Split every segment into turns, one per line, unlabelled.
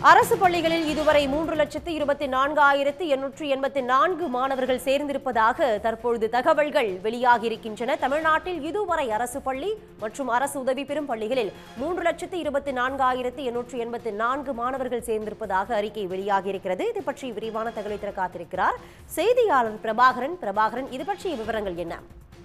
அரசு பள்ளிகளில் இதுவரை மூன்று லட்சத்து இருபத்தி நான்காயிரத்து எண்ணூற்று எண்பத்தி நான்கு மாணவர்கள் சேர்ந்திருப்பதாக தற்பொழுது தகவல்கள் வெளியாகியிருக்கின்றன தமிழ்நாட்டில் இதுவரை அரசு பள்ளி மற்றும் அரசு உதவி பெறும் பள்ளிகளில் மூன்று லட்சத்து இருபத்தி நான்காயிரத்து எண்ணூற்று எண்பத்தி நான்கு மாணவர்கள் சேர்ந்திருப்பதாக அறிக்கை வெளியாகியிருக்கிறது இது பற்றி விரிவான தகவலை தர காத்திருக்கிறார் செய்தியாளர் பிரபாகரன் பிரபாகரன் இது பற்றிய விவரங்கள் என்ன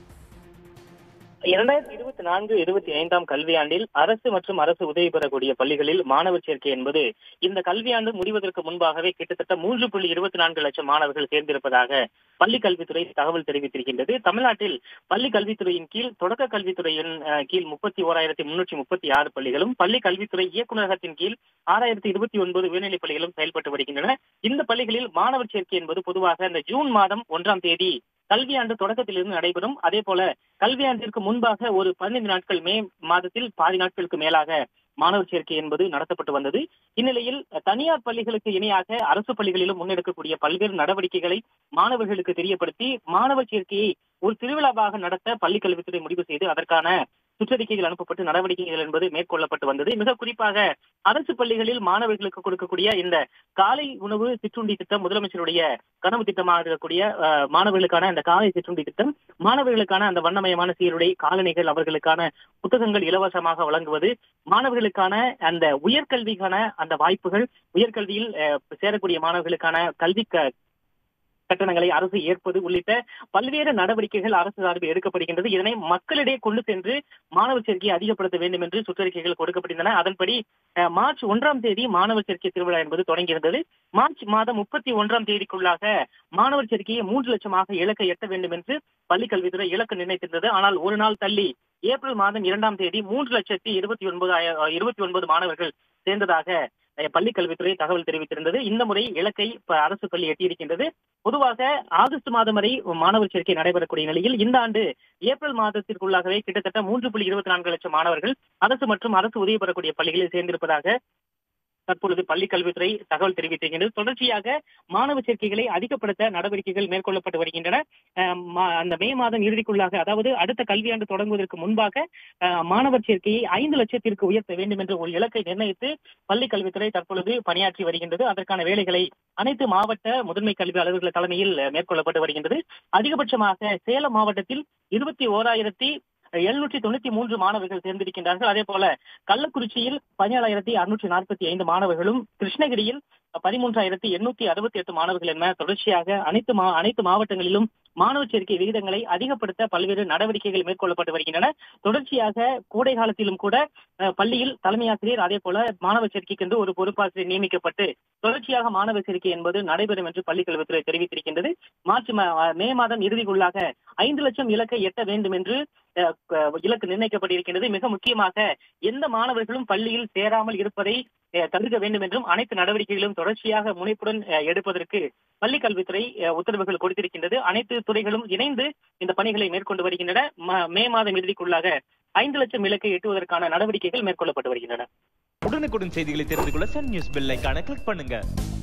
இரண்டாயிரத்தி இருபத்தி நான்கு இருபத்தி ஐந்தாம் கல்வியாண்டில் அரசு மற்றும் அரசு உதவி பெறக்கூடிய பள்ளிகளில் மாணவர் சேர்க்கை என்பது இந்த கல்வியாண்டு முடிவதற்கு முன்பாகவே கிட்டத்தட்ட மூன்று புள்ளி இருபத்தி நான்கு லட்சம் மாணவர்கள் சேர்ந்திருப்பதாக பள்ளி கல்வித்துறை தகவல் தெரிவித்திருக்கின்றது தமிழ்நாட்டில் பள்ளி கல்வித்துறையின் கீழ் தொடக்க கல்வித்துறையின் அஹ், கீழ் முப்பத்தி ஓராயிரத்தி முன்னூற்றி முப்பத்தி ஆறு பள்ளிகளும் பள்ளி கல்வித்துறை இயக்குநரகத்தின் கீழ் ஆறாயிரத்தி இருபத்தி ஒன்பது உயர்நிலைப் பள்ளிகளும் செயல்பட்டு வருகின்றன இந்த பள்ளிகளில் மாணவர் சேர்க்கை என்பது பொதுவாக இந்த ஜூன் மாதம் ஒன்றாம் தேதி கல்வியாண்டு தொடக்கத்திலிருந்து நடைபெறும் அதே போல கல்வியாண்டிற்கு முன்பாக ஒரு பதினைந்து நாட்கள் மே மாதத்தில் பாதி நாட்களுக்கு மேலாக மாணவர் சேர்க்கை என்பது நடத்தப்பட்டு வந்தது இந்நிலையில் தனியார் பள்ளிகளுக்கு இணையாக அரசு பள்ளிகளிலும் முன்னெடுக்கக்கூடிய பல்வேறு நடவடிக்கைகளை மாணவர்களுக்கு தெரியப்படுத்தி மாணவர் சேர்க்கையை ஒரு திருவிழாவாக நடத்த பள்ளி கல்வித்துறை முடிவு செய்து அதற்கான சுற்றறிக்கைகள் அனுப்பப்பட்டு நடவடிக்கைகள் என்பது மேற்கொள்ளப்பட்டு வந்தது மிக குறிப்பாக அரசு பள்ளிகளில் மாணவர்களுக்கு கொடுக்கக்கூடிய இந்த காலை உணவு சிற்றுண்டி திட்டம் முதலமைச்சருடைய கனவு திட்டமாக இருக்கக்கூடிய அஹ், மாணவர்களுக்கான அந்த காலை சிற்றுண்டி திட்டம் மாணவர்களுக்கான அந்த வண்ணமயமான சீருடை காலணிகள் அவர்களுக்கான புத்தகங்கள் இலவசமாக வழங்குவது மாணவர்களுக்கான அந்த உயர்கல்விக்கான அந்த வாய்ப்புகள் உயர்கல்வியில் அஹ், சேரக்கூடிய மாணவர்களுக்கான கல்வி க- கட்டணங்களை அரசு ஏற்பது உள்ளிட்ட பல்வேறு நடவடிக்கைகள் அரசு சார்பில் எடுக்கப்படுகின்றது இதனை மக்களிடையே கொண்டு சென்று மாணவர் சேர்க்கையை அதிகப்படுத்த வேண்டும் என்று சுற்றறிக்கைகள் கொடுக்கப்பட்டிருந்தன அதன்படி அஹ், மார்ச் ஒன்றாம் தேதி மாணவர் சேர்க்கை திருவிழா என்பது தொடங்கியிருந்தது மார்ச் மாதம் முப்பத்தி ஒன்றாம் தேதிக்குள்ளாக மாணவர் சேர்க்கையை மூன்று லட்சமாக இலக்கை எட்ட வேண்டும் என்று பள்ளிக் கல்வித்துறை இலக்கு நிர்ணயித்திருந்தது ஆனால் ஒரு நாள் தள்ளி ஏப்ரல் மாதம் இரண்டாம் தேதி மூன்று லட்சத்தி இருபத்தி ஒன்பது இருபத்தி ஒன்பது மாணவர்கள் சேர்ந்ததாக அஹ், பள்ளிக் கல்வித்துறை தகவல் தெரிவித்திருந்தது இந்த முறை இலக்கை இப்ப அரசு பள்ளி எட்டியிருக்கின்றது பொதுவாக ஆகஸ்ட் மாதம் வரை மாணவர் சேர்க்கை நடைபெறக்கூடிய நிலையில் இந்த ஆண்டு ஏப்ரல் மாதத்திற்குள்ளாகவே கிட்டத்தட்ட மூன்று புள்ளி இருபத்தி நான்கு லட்சம் மாணவர்கள் அரசு மற்றும் அரசு உதவி பெறக்கூடிய பள்ளிகளில் சேர்ந்திருப்பதாக தற்பொழுது பள்ளிக் கல்வித்துறை தகவல் தெரிவித்திருக்கின்றது தொடர்ச்சியாக மாணவர் சேர்க்கைகளை அதிகப்படுத்த நடவடிக்கைகள் மேற்கொள்ளப்பட்டு வருகின்றன அஹ் மா- அந்த மே மாதம் இறுதிக்குள்ளாக அதாவது அடுத்த கல்வியாண்டு தொடங்குவதற்கு முன்பாக அஹ், மாணவர் சேர்க்கையை ஐந்து லட்சத்திற்கு உயர்த்த வேண்டும் என்ற ஒரு இலக்கை நிர்ணயித்து பள்ளிக் கல்வித்துறை தற்பொழுது பணியாற்றி வருகின்றது அதற்கான வேலைகளை அனைத்து மாவட்ட முதன்மை கல்வி அலுவலர்கள் தலைமையில் அஹ், மேற்கொள்ளப்பட்டு வருகின்றது அதிகபட்சமாக சேலம் மாவட்டத்தில் இருபத்தி ஓராயிரத்தி எழுநூற்றி தொண்ணூத்தி மூன்று மாணவர்கள் சேர்ந்திருக்கின்றார்கள் அதே போல கள்ளக்குறிச்சியில் பதினேழாயிரத்தி அறுநூற்றி நாற்பத்தி ஐந்து மாணவர்களும் கிருஷ்ணகிரியில் பதிமூன்றாயிரத்தி எண்ணூத்தி அறுபத்தி எட்டு மாணவர்கள் என தொடர்ச்சியாக அனைத்து மா அனைத்து மாவட்டங்களிலும் மாணவர் சேர்க்கை விகிதங்களை அதிகப்படுத்த பல்வேறு நடவடிக்கைகள் மேற்கொள்ளப்பட்டு வருகின்றன தொடர்ச்சியாக கோடை காலத்திலும் கூட அஹ், பள்ளியில் தலைமை ஆசிரியர் அதே போல மாணவர் சேர்க்கைக்கென்று ஒரு பொறுப்பாசிரியர் நியமிக்கப்பட்டு தொடர்ச்சியாக மாணவர் சேர்க்கை என்பது நடைபெறும் என்று பள்ளிக் கல்வித்துறை தெரிவித்திருக்கின்றது மார்ச் மா- மே மாதம் இறுதிக்குள்ளாக ஐந்து லட்சம் இலக்கை எட்ட வேண்டும் என்று அஹ், க- இலக்கு நிர்ணயிக்கப்பட்டிருக்கின்றது மிக முக்கியமாக எந்த மாணவர்களும் பள்ளியில் சேராமல் இருப்பதை அஹ், தடுக்க வேண்டும் என்றும் அனைத்து நடவடிக்கைகளும் தொடர்ச்சியாக முனைப்புடன் அஹ், எடுப்பதற்கு பள்ளிக் கல்வித்துறை அஹ், உத்தரவுகள் கொடுத்திருக்கின்றது அனைத்து துறைகளும் இணைந்து இந்த பணிகளை மேற்கொண்டு வருகின்றன ம- மே மாதம் இறுதிக்குள்ளாக ஐந்து லட்சம் இலக்கை எட்டுவதற்கான நடவடிக்கைகள் மேற்கொள்ளப்பட்டு வருகின்றன
உடனுக்குடன் செய்திகளை தெரிந்து கொள்ள சன் நியூஸ் பெல் ஐகானை கிளிக் பண்ணுங்க